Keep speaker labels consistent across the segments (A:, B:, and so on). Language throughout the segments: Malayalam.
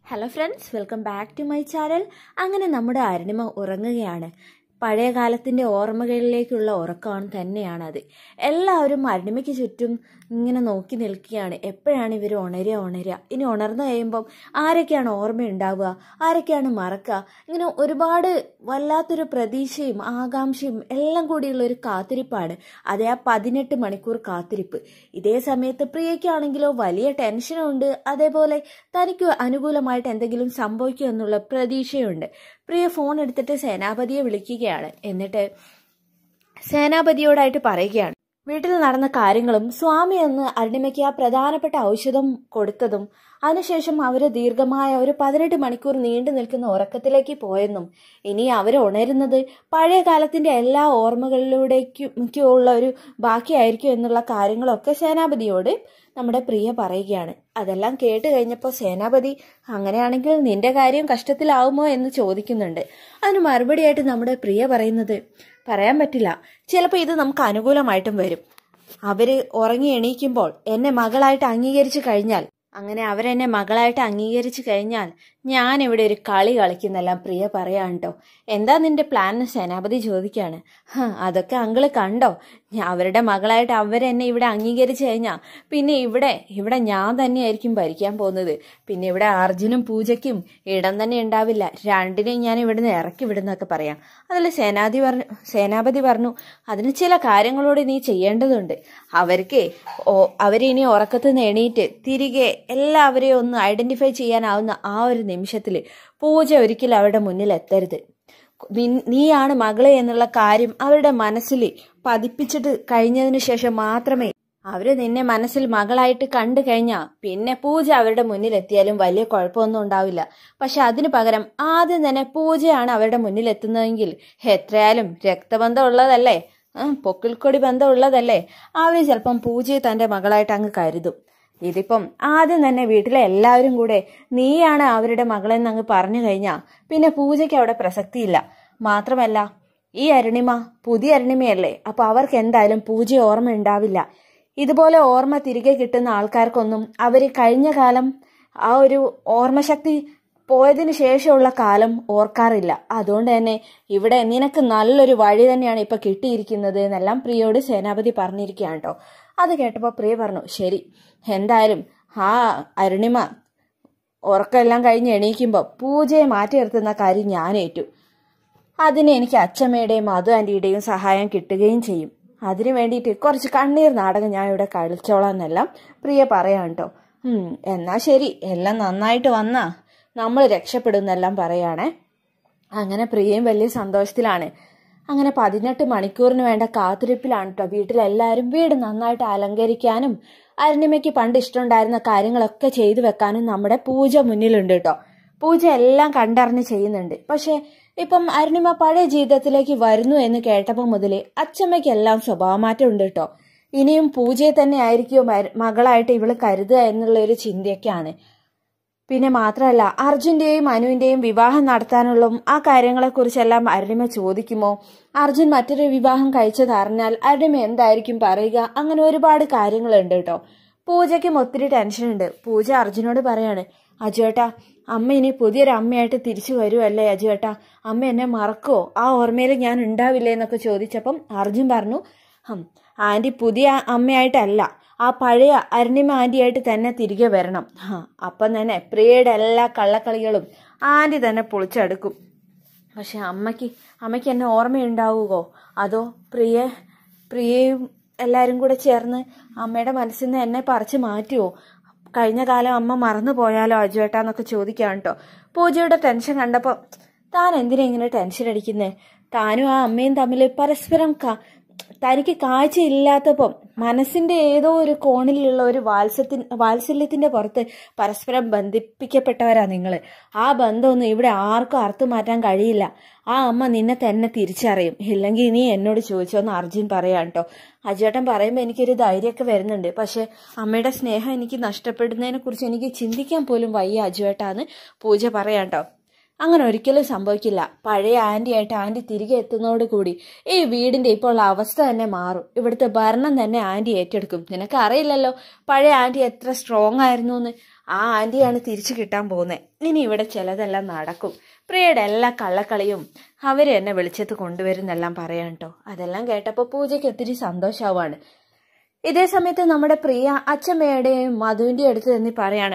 A: Hello friends welcome back to my channel അങ്ങനെ നമ്മുടെ അരുണിമ ഉറങ്ങുകയാണ് പഴയ കാലത്തിൻ്റെ ഓർമ്മകളിലേക്കുള്ള ഉറക്കമാണ് തന്നെയാണത് എല്ലാവരും അരുണിമയ്ക്ക് ചുറ്റും ഇങ്ങനെ നോക്കി നിൽക്കുകയാണ് എപ്പോഴാണ് ഇവർ ഉണരുക ഉണരുക ഇനി ഉണർന്നു കഴിയുമ്പം ആരൊക്കെയാണ് ഓർമ്മയുണ്ടാവുക ആരൊക്കെയാണ് മറക്കുക ഇങ്ങനെ ഒരുപാട് വല്ലാത്തൊരു പ്രതീക്ഷയും ആകാംക്ഷയും എല്ലാം കൂടിയുള്ള ഒരു കാത്തിരിപ്പാണ് അതേ ആ പതിനെട്ട് മണിക്കൂർ കാത്തിരിപ്പ് ഇതേ സമയത്ത് പ്രിയയ്ക്കാണെങ്കിലോ വലിയ ടെൻഷനുണ്ട് അതേപോലെ തനിക്ക് അനുകൂലമായിട്ട് എന്തെങ്കിലും സംഭവിക്കും എന്നുള്ള പ്രതീക്ഷയുണ്ട് പ്രിയ ഫോൺ എടുത്തിട്ട് സേനാപതിയെ വിളിക്കുകയാണ് എന്നിട്ട് സേനാപതിയോടായിട്ട് പറയുകയാണ് വീട്ടിൽ നടന്ന കാര്യങ്ങളും സ്വാമി ഒന്ന് അരുണിമയ്ക്ക് ആ പ്രധാനപ്പെട്ട ഔഷധം കൊടുത്തതും അതിനുശേഷം അവർ ദീർഘമായ ഒരു പതിനെട്ട് മണിക്കൂർ നീണ്ടു നിൽക്കുന്ന ഉറക്കത്തിലേക്ക് ഇനി അവർ ഉണരുന്നത് പഴയ കാലത്തിന്റെ എല്ലാ ഓർമ്മകളിലൂടേക്കുള്ള ഒരു ബാക്കിയായിരിക്കും എന്നുള്ള കാര്യങ്ങളൊക്കെ സേനാപതിയോട് നമ്മുടെ പ്രിയ പറയുകയാണ് അതെല്ലാം കേട്ട് കഴിഞ്ഞപ്പോൾ സേനാപതി അങ്ങനെയാണെങ്കിൽ നിന്റെ കാര്യം കഷ്ടത്തിലാവുമോ എന്ന് ചോദിക്കുന്നുണ്ട് അതിന് മറുപടിയായിട്ട് നമ്മുടെ പ്രിയ പറയുന്നത് പറയാൻ പറ്റില്ല ചിലപ്പോൾ ഇത് നമുക്ക് അനുകൂലമായിട്ടും വരും അവര് ഉറങ്ങി എണീക്കുമ്പോൾ എന്നെ മകളായിട്ട് അംഗീകരിച്ചു കഴിഞ്ഞാൽ അങ്ങനെ അവരെന്നെ മകളായിട്ട് അംഗീകരിച്ചു കഴിഞ്ഞാൽ ഞാൻ ഇവിടെ ഒരു കളി കളിക്കുന്നെല്ലാം പ്രിയ പറയാൻ കേട്ടോ എന്താ നിന്റെ പ്ലാൻ എന്ന് സേനാപതി ചോദിക്കാണ് അതൊക്കെ അങ്കിള് കണ്ടോ അവരുടെ മകളായിട്ട് അവരെന്നെ ഇവിടെ അംഗീകരിച്ചു കഴിഞ്ഞാൽ പിന്നെ ഇവിടെ ഇവിടെ ഞാൻ തന്നെയായിരിക്കും ഭരിക്കാൻ പോകുന്നത് പിന്നെ ഇവിടെ അർജുനും പൂജയ്ക്കും ഇടം തന്നെ ഉണ്ടാവില്ല രണ്ടിനെയും ഞാൻ ഇവിടുന്ന് ഇറക്കി വിടുന്നൊക്കെ പറയാം അതിൽ സേനാധി പറഞ്ഞു സേനാപതി പറഞ്ഞു അതിന് ചില കാര്യങ്ങളോട് നീ ചെയ്യേണ്ടതുണ്ട് അവർക്ക് അവരിനി ഉറക്കത്ത് നിന്ന് എണീറ്റ് തിരികെ എല്ലാവരെയും ഒന്ന് ഐഡന്റിഫൈ ചെയ്യാനാവുന്ന ആ ഒരു നിമിഷത്തിൽ പൂജ ഒരിക്കലും അവരുടെ മുന്നിൽ എത്തരുത് നീയാണ് മകളെ എന്നുള്ള കാര്യം അവരുടെ മനസ്സിൽ പതിപ്പിച്ചിട്ട് കഴിഞ്ഞതിന് ശേഷം മാത്രമേ അവര് നിന്നെ മനസ്സിൽ മകളായിട്ട് കണ്ടു കഴിഞ്ഞാൽ പിന്നെ പൂജ അവരുടെ മുന്നിൽ എത്തിയാലും വലിയ കുഴപ്പമൊന്നും ഉണ്ടാവില്ല പക്ഷെ അതിനു പകരം ആദ്യം തന്നെ പൂജയാണ് അവരുടെ മുന്നിൽ എത്തുന്നതെങ്കിൽ എത്രയാലും രക്തബന്ധം ഉള്ളതല്ലേ പൊക്കിൾക്കൊടി ബന്ധം ഉള്ളതല്ലേ അവര് ചിലപ്പം പൂജയെ തന്റെ മകളായിട്ട് അങ്ങ് കരുതും ഇതിപ്പം ആദ്യം തന്നെ വീട്ടിലെ എല്ലാവരും കൂടെ നീയാണ് അവരുടെ മകളെന്ന് അങ്ങ് പറഞ്ഞു കഴിഞ്ഞാൽ പിന്നെ പൂജയ്ക്ക് അവിടെ പ്രസക്തിയില്ല മാത്രമല്ല ഈ അരുണിമ പുതിയ അരുണിമയല്ലേ അപ്പൊ അവർക്ക് എന്തായാലും പൂജ ഓർമ്മ ഉണ്ടാവില്ല ഇതുപോലെ ഓർമ്മ തിരികെ കിട്ടുന്ന ആൾക്കാർക്കൊന്നും അവർ കഴിഞ്ഞ കാലം ആ ഒരു ഓർമ്മശക്തി പോയതിനു ശേഷമുള്ള കാലം ഓർക്കാറില്ല അതുകൊണ്ട് തന്നെ ഇവിടെ നിനക്ക് നല്ലൊരു വഴി തന്നെയാണ് ഇപ്പൊ കിട്ടിയിരിക്കുന്നത് എന്നെല്ലാം പ്രിയോട് സേനാപതി പറഞ്ഞിരിക്കുകയാണ് കേട്ടോ അത് കേട്ടപ്പോൾ പ്രിയ പറഞ്ഞു ശരി എന്തായാലും ആ അരുണിമ ഉറക്കമെല്ലാം കഴിഞ്ഞ് എണീക്കുമ്പോൾ പൂജയെ മാറ്റി നിർത്തുന്ന കാര്യം ഞാൻ ഏറ്റു അതിന് എനിക്ക് അച്ഛമ്മയുടെയും മധു ആൻറ്റിയുടെയും സഹായം കിട്ടുകയും ചെയ്യും അതിനു വേണ്ടിയിട്ട് കുറച്ച് കണ്ണീർ നാടകം ഞാൻ ഇവിടെ കളിച്ചോളാം എന്നെല്ലാം പ്രിയ പറയാം കേട്ടോ എന്നാ ശരി എല്ലാം നന്നായിട്ട് വന്നാ നമ്മൾ രക്ഷപ്പെടുന്നെല്ലാം പറയാണേ അങ്ങനെ പ്രിയയും വലിയ സന്തോഷത്തിലാണ് അങ്ങനെ പതിനെട്ട് മണിക്കൂറിന് വേണ്ട കാത്തിരിപ്പിലാണ് കേട്ടോ വീട്ടിലെല്ലാവരും വീട് നന്നായിട്ട് അലങ്കരിക്കാനും അരുണിമയ്ക്ക് പണ്ട് ഇഷ്ടമുണ്ടായിരുന്ന കാര്യങ്ങളൊക്കെ ചെയ്തു വെക്കാനും നമ്മുടെ പൂജ മുന്നിലുണ്ട് കേട്ടോ പൂജ എല്ലാം കണ്ടറിഞ്ഞ് ചെയ്യുന്നുണ്ട് പക്ഷെ ഇപ്പം അരുണിമ പഴയ ജീവിതത്തിലേക്ക് വരുന്നു എന്ന് കേട്ടപ്പോൾ മുതലേ അച്ചമ്മയ്ക്കെല്ലാം സ്വഭാവമാറ്റം ഉണ്ട് കേട്ടോ ഇനിയും പൂജയെ തന്നെ ആയിരിക്കും മകളായിട്ട് ഇവള് കരുതുക എന്നുള്ള ഒരു ചിന്തയൊക്കെയാണ് പിന്നെ മാത്രമല്ല അർജുന്റെയും അനുവിന്റെയും വിവാഹം നടത്താനുള്ള ആ കാര്യങ്ങളെക്കുറിച്ചെല്ലാം അരുണിമ ചോദിക്കുമോ അർജുൻ മറ്റൊരു വിവാഹം കഴിച്ചത് അറിഞ്ഞാൽ അരുണിമ എന്തായിരിക്കും പറയുക അങ്ങനെ ഒരുപാട് കാര്യങ്ങളുണ്ട് കേട്ടോ പൂജയ്ക്കും ഒത്തിരി ടെൻഷനുണ്ട് പൂജ അർജുനോട് പറയാണ് അജുവേട്ടാ അമ്മ ഇനി പുതിയൊരു അമ്മയായിട്ട് തിരിച്ചു വരുമല്ലേ അജുവേട്ടാ അമ്മ എന്നെ മറക്കുമോ ആ ഓർമ്മയിൽ ഞാൻ ഉണ്ടാവില്ലേ എന്നൊക്കെ ചോദിച്ചപ്പം അർജുൻ പറഞ്ഞു ഹം ആന്റി പുതിയ അമ്മയായിട്ടല്ല ആ പഴയ അരുണിമ ആന്റിയായിട്ട് തന്നെ തിരികെ വരണം അപ്പം തന്നെ പ്രിയയുടെ എല്ലാ കള്ളക്കളികളും ആന്റി തന്നെ പൊളിച്ചെടുക്കും പക്ഷെ അമ്മയ്ക്ക് അമ്മയ്ക്ക് എന്നെ ഓർമ്മയുണ്ടാവുകയോ അതോ പ്രിയ പ്രിയയും എല്ലാവരും കൂടെ ചേർന്ന് അമ്മയുടെ മനസ്സിൽ നിന്ന് എന്നെ പറിച്ചു മാറ്റുമോ കഴിഞ്ഞ കാലം അമ്മ മറന്നു പോയാലോ അജുവേട്ടാന്നൊക്കെ ചോദിക്കാം കേട്ടോ പൂജയുടെ ടെൻഷൻ കണ്ടപ്പോൾ താൻ എന്തിനാ ഇങ്ങനെ ടെൻഷൻ അടിക്കുന്നേ താനും ആ അമ്മയും തമ്മിൽ പരസ്പരം തനിക്ക് കാഴ്ചയില്ലാത്തപ്പം മനസ്സിന്റെ ഏതോ ഒരു കോണിലുള്ള ഒരു വാത്സത്തിൻ വാത്സല്യത്തിന്റെ പുറത്ത് പരസ്പരം ബന്ധിപ്പിക്കപ്പെട്ടവരാ നിങ്ങൾ ആ ബന്ധമൊന്നും ഇവിടെ ആർക്കും അർത്ഥം മാറ്റാൻ കഴിയില്ല ആ അമ്മ നിന്നെ തന്നെ തിരിച്ചറിയും ഇല്ലെങ്കിൽ നീ എന്നോട് ചോദിച്ചോന്ന് അർജുൻ പറയാം കേട്ടോ അജേട്ടൻ പറയുമ്പോൾ എനിക്കൊരു ധൈര്യമൊക്കെ വരുന്നുണ്ട് പക്ഷെ അമ്മയുടെ സ്നേഹം എനിക്ക് നഷ്ടപ്പെടുന്നതിനെ കുറിച്ച് എനിക്ക് ചിന്തിക്കാൻ പോലും വയ്യ അജുവേട്ടാന്ന് പൂജ പറയാം കേട്ടോ അങ്ങനെ ഒരിക്കലും സംഭവിക്കില്ല പഴയ ആന്റിയായിട്ട് ആന്റി തിരികെ എത്തുന്നതോട് കൂടി ഈ വീടിന്റെ ഇപ്പോൾ ഉള്ള അവസ്ഥ തന്നെ മാറും ഇവിടുത്തെ ഭരണം തന്നെ ആന്റി ഏറ്റെടുക്കും നിനക്ക് അറിയില്ലല്ലോ പഴയ ആന്റി എത്ര സ്ട്രോങ് ആയിരുന്നു എന്ന് ആ ആന്റിയാണ് തിരിച്ചു കിട്ടാൻ പോകുന്നത് ഇനി ഇവിടെ ചിലതെല്ലാം നടക്കും പ്രിയയുടെ എല്ലാ കള്ളക്കളിയും അവര് എന്നെ വെളിച്ചത്ത് കൊണ്ടുവരുന്നെല്ലാം പറയാം കേട്ടോ അതെല്ലാം കേട്ടപ്പോൾ പൂജയ്ക്ക് ഒത്തിരി സന്തോഷമാവാണ് ഇതേ സമയത്ത് നമ്മുടെ പ്രിയ അച്ഛമ്മയുടെയും മധുവിൻ്റെയും അടുത്ത് നിന്ന് പറയാണ്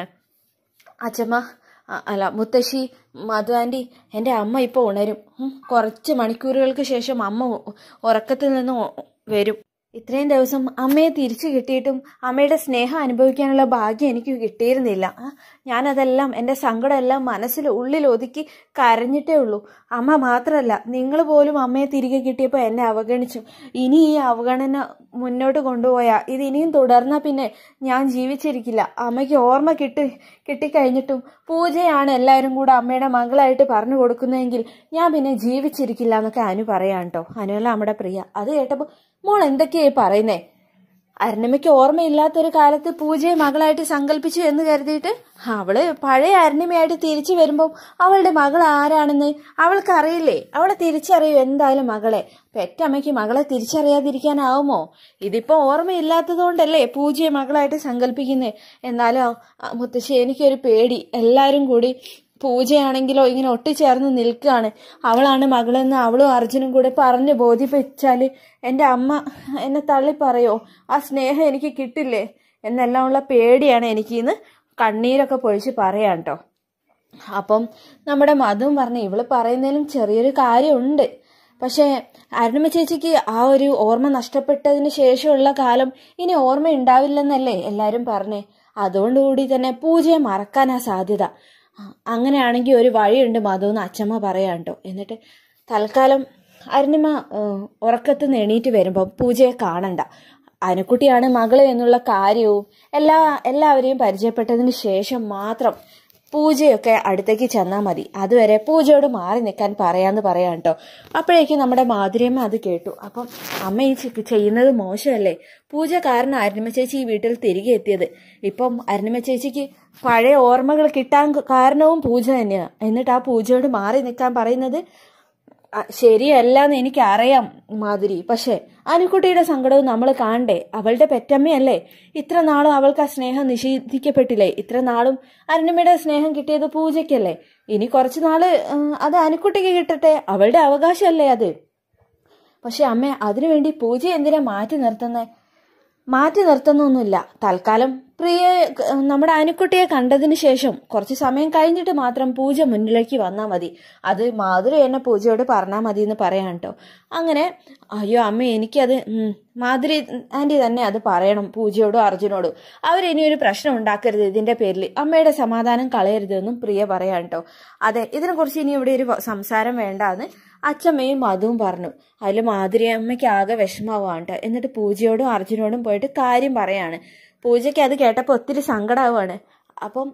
A: അച്ഛമ്മ അ- അല്ല മുത്തശ്ശി മധു ആൻറ്റി എൻ്റെ അമ്മ ഇപ്പോൾ ഉണരും ഉം, കുറച്ച് മണിക്കൂറുകൾക്ക് ശേഷം അമ്മ ഉ- ഉറക്കത്തിൽ നിന്ന് ഉ- വരും ഇത്രയും ദിവസം അമ്മയെ തിരിച്ചു കിട്ടിയിട്ടും അമ്മയുടെ സ്നേഹം അനുഭവിക്കാനുള്ള ഭാഗ്യം എനിക്ക് കിട്ടിയിരുന്നില്ല ആ, ഞാനതെല്ലാം എൻ്റെ സങ്കടമെല്ലാം മനസ്സിൽ ഉള്ളിൽ ഒതുക്കി കരഞ്ഞിട്ടേ ഉള്ളൂ അമ്മ മാത്രമല്ല നിങ്ങൾ പോലും അമ്മയെ തിരികെ കിട്ടിയപ്പോൾ എന്നെ അവഗണിച്ചു ഇനി ഈ അവഗണന മുന്നോട്ട് കൊണ്ടുപോയാൽ ഇത് ഇനിയും തുടർന്നാൽ പിന്നെ ഞാൻ ജീവിച്ചിരിക്കില്ല അമ്മയ്ക്ക് ഓർമ്മ കിട്ടി കിട്ടിക്കഴിഞ്ഞിട്ടും പൂജയാണ് എല്ലാവരും കൂടെ അമ്മയുടെ മകളായിട്ട് പറഞ്ഞു കൊടുക്കുന്നതെങ്കിൽ ഞാൻ പിന്നെ ജീവിച്ചിരിക്കില്ല എന്നൊക്കെ അനു പറയാം കേട്ടോ അനുവല്ല നമ്മുടെ പ്രിയ അത് കേട്ടപ്പോൾ മോൾ എന്തൊക്കെയായി പറയുന്നേ അരുണിമയ്ക്ക് ഓർമ്മയില്ലാത്തൊരു കാലത്ത് പൂജയെ മകളായിട്ട് സങ്കല്പിച്ചു എന്ന് കരുതിയിട്ട് അവള് പഴയ അരുണിമയായിട്ട് തിരിച്ചു വരുമ്പോൾ അവളുടെ മകൾ ആരാണെന്ന് അവൾക്കറിയില്ലേ അവളെ തിരിച്ചറിയൂ എന്തായാലും മകളെ പെറ്റമ്മയ്ക്ക് മകളെ തിരിച്ചറിയാതിരിക്കാനാവുമോ ഇതിപ്പോ ഓർമ്മയില്ലാത്തതുകൊണ്ടല്ലേ പൂജയെ മകളായിട്ട് സങ്കല്പിക്കുന്നേ എന്നാലോ ആ, മുത്തശ്ശി എനിക്കൊരു പേടി എല്ലാരും കൂടി പൂജയാണെങ്കിലോ ഇങ്ങനെ ഒട്ടിച്ചേർന്ന് നിൽക്കുകയാണ് അവളാണ് മകളെന്ന് അവളും അർജുനും കൂടെ പറഞ്ഞ് ബോധിപ്പിച്ചാല് എൻ്റെ അമ്മ എന്നെ തള്ളി പറയോ ആ സ്നേഹം എനിക്ക് കിട്ടില്ലേ എന്നെല്ലാം ഉള്ള പേടിയാണ് എനിക്കിന്ന് കണ്ണീരൊക്കെ പൊഴിച്ച് പറയാം കേട്ടോ അപ്പം നമ്മുടെ മധുവും പറഞ്ഞു ഇവള് പറയുന്നതിലും ചെറിയൊരു കാര്യമുണ്ട് പക്ഷേ അരുണിമ ചേച്ചിക്ക് ആ ഒരു ഓർമ്മ നഷ്ടപ്പെട്ടതിന് ശേഷമുള്ള കാലം ഇനി ഓർമ്മ ഉണ്ടാവില്ലെന്നല്ലേ എല്ലാരും പറഞ്ഞേ അതുകൊണ്ടുകൂടി തന്നെ പൂജയെ മറക്കാനാ സാധ്യത ആ, അങ്ങനെയാണെങ്കിൽ ഒരു വഴിയുണ്ട് മധു എന്ന് അച്ഛമ്മ പറയാം കേട്ടോ എന്നിട്ട് തൽക്കാലം അരുണിമ ഏഹ്, ഉറക്കത്ത് നിന്ന് എണീറ്റ് വരുമ്പോൾ പൂജയെ കാണണ്ട അനുക്കുട്ടിയാണ് മകള് എന്നുള്ള കാര്യവും എല്ലാ എല്ലാവരെയും പരിചയപ്പെട്ടതിന് ശേഷം മാത്രം പൂജയൊക്കെ അടുത്തേക്ക് ചെന്നാൽ മതി അതുവരെ പൂജയോട് മാറി നിൽക്കാൻ പറയാന്ന് പറയാം കേട്ടോ അപ്പോഴേക്കും നമ്മുടെ മാധുര്യമ്മ അത് കേട്ടു അപ്പം അമ്മ ഈ ചെ- ചെയ്യുന്നത് മോശമല്ലേ പൂജ കാരണം അരുണിമ ചേച്ചി ഈ വീട്ടിൽ തിരികെ എത്തിയത് ഇപ്പം അരുണിമ ചേച്ചിക്ക് പഴയ ഓർമ്മകൾ കിട്ടാൻ കാരണവും പൂജ തന്നെയാണ് എന്നിട്ട് ആ പൂജയോട് മാറി നിൽക്കാൻ പറയുന്നത് ആ, ശരിയല്ലാന്ന് എനിക്ക് അറിയാം മാധുരി പക്ഷെ അനുക്കുട്ടിയുടെ സങ്കടവും നമ്മൾ കാണണ്ടേ അവളുടെ പെറ്റമ്മയല്ലേ ഇത്ര നാളും അവൾക്ക് ആ സ്നേഹം നിഷേധിക്കപ്പെട്ടില്ലേ ഇത്ര നാളും അരുണിമയുടെ സ്നേഹം കിട്ടിയത് പൂജയ്ക്കല്ലേ ഇനി കുറച്ചു നാള് ആ, അത് അനുക്കുട്ടിക്ക് കിട്ടട്ടെ അവളുടെ അവകാശമല്ലേ അത് പക്ഷെ അമ്മ അതിനുവേണ്ടി പൂജ എന്തിനാ മാറ്റി നിർത്തുന്നേ മാറ്റി നിർത്തുന്നൊന്നുമില്ല തൽക്കാലം പ്രിയ നമ്മുടെ അനുക്കുട്ടിയെ കണ്ടതിന് ശേഷം കുറച്ച് സമയം കഴിഞ്ഞിട്ട് മാത്രം പൂജ മുന്നിലേക്ക് വന്നാൽ മതി അത് മാധുരി എന്നെ പൂജയോട് പറഞ്ഞാൽ മതി എന്ന് പറയാം കേട്ടോ അങ്ങനെ അയ്യോ അമ്മ എനിക്കത് ഉം, മാധുരി ആൻറ്റി തന്നെ അത് പറയണം പൂജയോടും അർജുനോടും അവരിനി ഒരു പ്രശ്നം ഉണ്ടാക്കരുത് ഇതിന്റെ പേരിൽ അമ്മയുടെ സമാധാനം കളയരുതെന്നും പ്രിയ പറയാം കേട്ടോ അതെ ഇതിനെക്കുറിച്ച് ഇനി ഇവിടെ ഒരു സംസാരം വേണ്ടാന്ന് അച്ഛമ്മയും മധുവും പറഞ്ഞു അതിൽ മാധുരി അമ്മയ്ക്ക് ആകെ വിഷമാവാണ് കേട്ടോ എന്നിട്ട് പൂജയോടും അർജുനോടും പോയിട്ട് കാര്യം പറയാണ് പൂജയ്ക്ക് അത് കേട്ടപ്പോൾ ഒത്തിരി സങ്കടമാവാണ് അപ്പം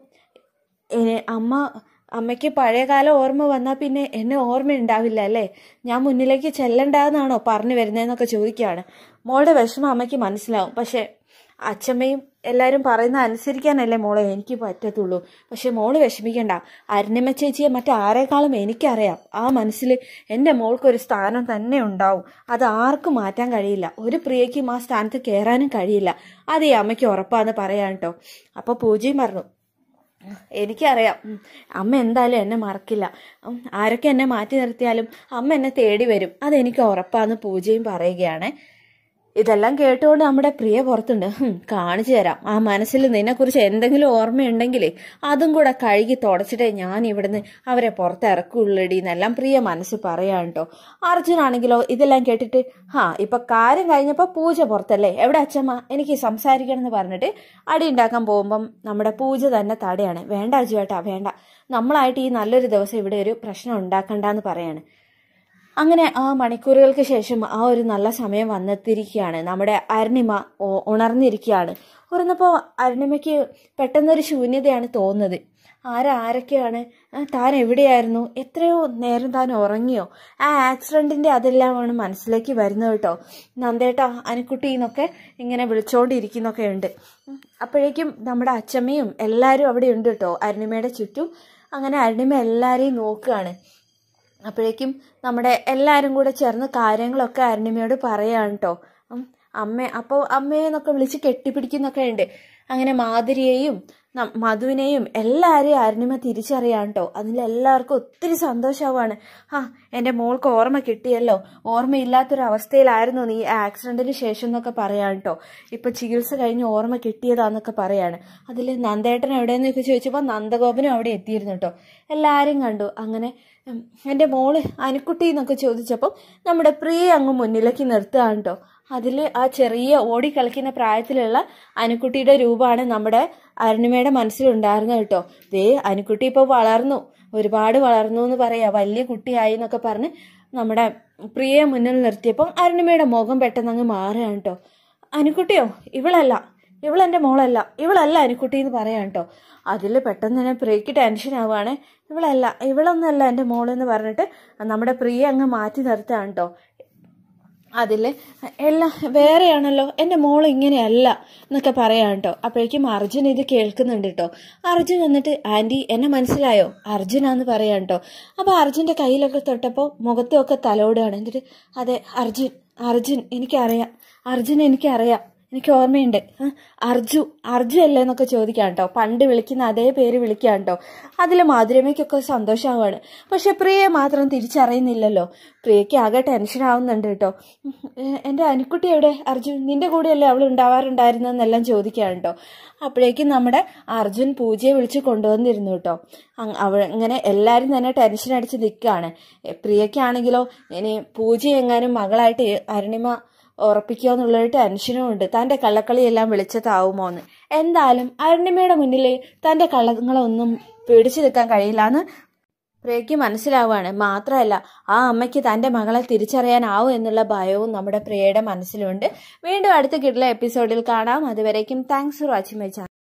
A: എ- അമ്മ അമ്മയ്ക്ക് പഴയകാല ഓർമ്മ വന്നാൽ പിന്നെ എന്നെ ഓർമ്മ ഉണ്ടാവില്ല അല്ലേ ഞാൻ മുന്നിലേക്ക് ചെല്ലണ്ടെന്നാണോ പറഞ്ഞു വരുന്നതെന്നൊക്കെ ചോദിക്കുകയാണ് മോളുടെ വിഷമം അമ്മയ്ക്ക് മനസ്സിലാവും പക്ഷെ അച്ഛമ്മയും എല്ലാവരും പറയുന്ന അനുസരിക്കാനല്ലേ മോളെ എനിക്ക് പറ്റത്തുള്ളൂ പക്ഷെ മോള് വിഷമിക്കണ്ട അരുണിമ ചേച്ചിയെ മറ്റാരേക്കാളും എനിക്കറിയാം ആ മനസ്സിൽ എൻ്റെ മോൾക്കൊരു സ്ഥാനം തന്നെ ഉണ്ടാവും അത് ആർക്കും മാറ്റാൻ കഴിയില്ല ഒരു പ്രിയയ്ക്കും ആ സ്ഥാനത്ത് കയറാനും കഴിയില്ല അത് ഈ അമ്മയ്ക്ക് ഉറപ്പാന്ന് പറയാൻ കേട്ടോ അപ്പോൾ പൂജയും പറഞ്ഞു എനിക്കറിയാം ഉം. അമ്മ എന്തായാലും എന്നെ മറക്കില്ല ഉം. ആരൊക്കെ എന്നെ മാറ്റി നിർത്തിയാലും അമ്മ എന്നെ തേടി വരും അതെനിക്ക് ഉറപ്പാന്ന് പൂജയും പറയുകയാണ് ഇതെല്ലാം കേട്ടുകൊണ്ട് നമ്മുടെ പ്രിയ പുറത്തുണ്ട് ഹും, കാണിച്ചു തരാം ആ മനസ്സിൽ നിന്നെക്കുറിച്ച് എന്തെങ്കിലും ഓർമ്മയുണ്ടെങ്കിലേ അതും കൂടെ കഴുകി തുടച്ചിട്ടേ ഞാൻ ഇവിടുന്ന് അവരെ പുറത്തിറക്കുള്ളടി എന്നെല്ലാം പ്രിയ മനസ്സ് പറയാൻ കേട്ടോ അർജുനാണെങ്കിലോ ഇതെല്ലാം കേട്ടിട്ട് ഹാ ഇപ്പൊ കാര്യം കഴിഞ്ഞപ്പോ പൂജ പുറത്തല്ലേ എവിടെ അച്ഛമ്മ എനിക്ക് സംസാരിക്കണം എന്ന് പറഞ്ഞിട്ട് അടി ഉണ്ടാക്കാൻ പോകുമ്പം നമ്മുടെ പൂജ തന്നെ തടയാണ് വേണ്ട അജുവേട്ടാ വേണ്ട നമ്മളായിട്ട് ഈ നല്ലൊരു ദിവസം ഇവിടെ ഒരു പ്രശ്നം ഉണ്ടാക്കണ്ടെന്ന് പറയാണ് അങ്ങനെ ആ മണിക്കൂറുകൾക്ക് ശേഷം ആ ഒരു നല്ല സമയം വന്നെത്തിയിരിക്കുകയാണ് നമ്മുടെ അരുണിമ ഉ- ഉണർന്നിരിക്കുകയാണ് ഉണർന്നപ്പോൾ അരുണിമയ്ക്ക് പെട്ടെന്നൊരു ശൂന്യതയാണ് തോന്നുന്നത് ആരാരൊക്കെയാണ് ആ, താൻ എവിടെയായിരുന്നു എത്രയോ നേരം താൻ ഉറങ്ങിയോ ആ ആക്സിഡന്റിന്റെ അതെല്ലാമാണ് മനസ്സിലേക്ക് വരുന്നത് കേട്ടോ നന്ദേട്ട അനുക്കുട്ടി എന്നൊക്കെ ഇങ്ങനെ വിളിച്ചോണ്ടിരിക്കുന്നൊക്കെ ഉണ്ട് ഉം. അപ്പോഴേക്കും നമ്മുടെ അച്ചമ്മയും എല്ലാവരും അവിടെ ഉണ്ട് കേട്ടോ അരുണിമയുടെ ചുറ്റും അങ്ങനെ അരുണിമ എല്ലാവരെയും നോക്കുകയാണ് അപ്പോഴേക്കും നമ്മുടെ എല്ലാവരും കൂടെ ചേർന്ന് കാര്യങ്ങളൊക്കെ അരുണിമയോട് പറയാണ് കേട്ടോ അമ്മ അപ്പോൾ അമ്മയെന്നൊക്കെ വിളിച്ച് കെട്ടിപ്പിടിക്കുന്നൊക്കെ ഉണ്ട് അങ്ങനെ മാധുരിയെയും നം- മധുവിനെയും എല്ലാവരെയും അരുണിമ തിരിച്ചറിയാൻ കേട്ടോ അതിലെല്ലാവർക്കും ഒത്തിരി സന്തോഷമാവാണ് ആ എൻ്റെ മോൾക്ക് ഓർമ്മ കിട്ടിയല്ലോ ഓർമ്മയില്ലാത്തൊരു അവസ്ഥയിലായിരുന്നു നീ ആക്സിഡന്റിന് ശേഷം എന്നൊക്കെ പറയാൻ കേട്ടോ ഇപ്പൊ ചികിത്സ കഴിഞ്ഞ് ഓർമ്മ കിട്ടിയതാന്നൊക്കെ പറയാണ് അതിൽ നന്ദേട്ടൻ എവിടെയെന്നൊക്കെ ചോദിച്ചപ്പോൾ നന്ദഗോപനും അവിടെ എത്തിയിരുന്നു കേട്ടോ എല്ലാവരും കണ്ടു അങ്ങനെ ഉം, എൻ്റെ മോള് അനുക്കുട്ടി എന്നൊക്കെ ചോദിച്ചപ്പോൾ നമ്മുടെ പ്രിയ അങ്ങ് മുന്നിലേക്ക് നിർത്തുകയാണ് കേട്ടോ അതിൽ ആ ചെറിയ ഓടി കളിക്കുന്ന പ്രായത്തിലുള്ള അനുക്കുട്ടിയുടെ രൂപമാണ് നമ്മുടെ അരുണിമയുടെ മനസ്സിലുണ്ടായിരുന്നത് കേട്ടോ ദേ അനുക്കുട്ടി ഇപ്പോൾ വളർന്നു ഒരുപാട് വളർന്നു എന്ന് പറയാ വലിയ കുട്ടിയായി എന്നൊക്കെ പറഞ്ഞ് നമ്മുടെ പ്രിയയെ മുന്നിൽ നിർത്തിയപ്പോൾ അരുണിമയുടെ മുഖം പെട്ടെന്ന് അങ്ങ് മാറുകയാണ് കേട്ടോ അനുക്കുട്ടിയോ ഇവളല്ല ഇവളെൻ്റെ മോളല്ല ഇവളല്ല അനുക്കുട്ടി എന്ന് പറയാം കേട്ടോ അതിൽ പെട്ടെന്ന് തന്നെ പ്രിയക്ക് ടെൻഷൻ ആവുകയാണ് ഇവളല്ല ഇവളൊന്നല്ല എൻ്റെ മോളെന്ന് പറഞ്ഞിട്ട് നമ്മുടെ പ്രിയ അങ്ങ് മാറ്റി നിർത്തുകയാണ് കേട്ടോ അതിൽ എല്ലാം വേറെയാണല്ലോ എൻ്റെ മോൾ ഇങ്ങനെയല്ല എന്നൊക്കെ പറയാം കേട്ടോ അപ്പോഴേക്കും അർജുൻ ഇത് കേൾക്കുന്നുണ്ട് കേട്ടോ അർജുൻ വന്നിട്ട് ആൻറ്റി എന്നെ മനസ്സിലായോ അർജുനാന്ന് പറയാം കേട്ടോ അപ്പോൾ അർജുൻ്റെ കയ്യിലൊക്കെ തൊട്ടപ്പോൾ മുഖത്തുമൊക്കെ തലോടുകയാണ് എന്നിട്ട് അതെ അർജുൻ അർജുൻ എനിക്കറിയാം അർജുൻ എനിക്കറിയാം എനിക്ക് ഓർമ്മയുണ്ട് ആ, അർജു അർജു അല്ലേ എന്നൊക്കെ ചോദിക്കാം കേട്ടോ പണ്ട് വിളിക്കുന്ന അതേ പേര് വിളിക്കാം കേട്ടോ അതിൽ മാധുരമയ്ക്കൊക്കെ സന്തോഷമാവാണ് പക്ഷെ പ്രിയയെ മാത്രം തിരിച്ചറിയുന്നില്ലല്ലോ പ്രിയയ്ക്ക് ആകെ ടെൻഷൻ ആവുന്നുണ്ട് കേട്ടോ ഉം, ഏ, എൻ്റെ അനുക്കുട്ടി എവിടെ അർജുൻ നിന്റെ കൂടെയല്ലേ അവൾ ഉണ്ടാവാറുണ്ടായിരുന്നെന്നെല്ലാം ചോദിക്കാം കേട്ടോ അപ്പോഴേക്കും നമ്മുടെ അർജുൻ പൂജയെ വിളിച്ച് കൊണ്ടുവന്നിരുന്നു കേട്ടോ അങ് അവ ഇങ്ങനെ എല്ലാവരും തന്നെ ടെൻഷൻ അടിച്ച് നിൽക്കുകയാണ് പ്രിയയ്ക്കാണെങ്കിലോ ഇനി പൂജ എങ്ങാനും മകളായിട്ട് അരുണിമ ഉറപ്പിക്കുക എന്നുള്ളൊരു ടെൻഷനും ഉണ്ട് തൻ്റെ കള്ളക്കളിയെല്ലാം വെളിച്ചത്താവുമോ എന്ന് എന്തായാലും അരുണിമയുടെ മുന്നിൽ തൻ്റെ കള്ളങ്ങളൊന്നും പിടിച്ചു നിൽക്കാൻ കഴിയില്ല എന്ന് പ്രിയയ്ക്ക് മനസ്സിലാവുകയാണ് മാത്രമല്ല ആ അമ്മയ്ക്ക് തൻ്റെ മകളെ തിരിച്ചറിയാനാവും എന്നുള്ള ഭയവും നമ്മുടെ പ്രിയയുടെ മനസ്സിലുണ്ട് വീണ്ടും അടുത്ത കിട്ടുന്ന എപ്പിസോഡിൽ കാണാം അതുവരേക്കും thanks for watching my channel